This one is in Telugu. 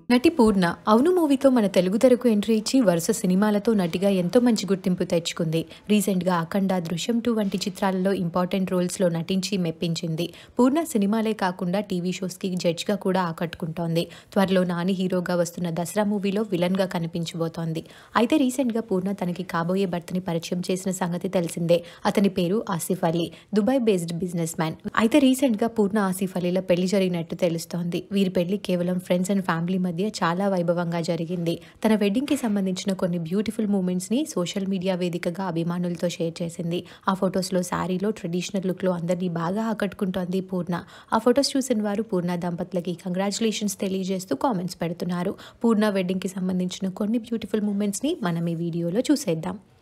నటి పూర్ణ అవును మూవీతో మన తెలుగు తెరకు ఎంట్రీ ఇచ్చి వరుస సినిమాలతో నటిగా ఎంతో మంచి గుర్తింపు తెచ్చుకుంది రీసెంట్గా అఖండ దృశ్యం టూ వంటి చిత్రాలలో ఇంపార్టెంట్ రోల్స్లో నటించి మెప్పించింది పూర్ణ సినిమాలే కాకుండా టీవీ షోస్కి జడ్జ్గా కూడా ఆకట్టుకుంటోంది త్వరలో నాని హీరోగా వస్తున్న దసరా మూవీలో విలన్గా కనిపించబోతోంది అయితే రీసెంట్గా పూర్ణ తనకి కాబోయే భర్తని పరిచయం చేసిన సంగతి తెలిసిందే అతని పేరు Asif Ali Dubai based business man అయితే రీసెంట్గా పూర్ణ ఆసిఫ్ అలీల పెళ్లి జరిగినట్టు తెలుస్తోంది వీరి పెళ్లి కేవలం ఫ్రెండ్స్ అండ్ ఫ్యామిలీ మధ్య చాలా వైభవంగా జరిగింది తన వెడ్డింగ్ కి సంబంధించిన కొన్ని బ్యూటిఫుల్ మూమెంట్స్ ని సోషల్ మీడియా వేదికగా అభిమానులతో షేర్ చేసింది ఆ ఫొటోస్ లో శారీలో ట్రెడిషనల్ లుక్ లో అందరినీ బాగా ఆకట్టుకుంటోంది పూర్ణ ఆ ఫొటోస్ చూసిన వారు పూర్ణ దంపతులకి కంగ్రాచులేషన్స్ తెలియజేస్తూ కామెంట్స్ పెడుతున్నారు పూర్ణ వెడ్డింగ్ కి సంబంధించిన కొన్ని బ్యూటిఫుల్ మూమెంట్స్ ని మనం ఈ వీడియోలో చూసేద్దాం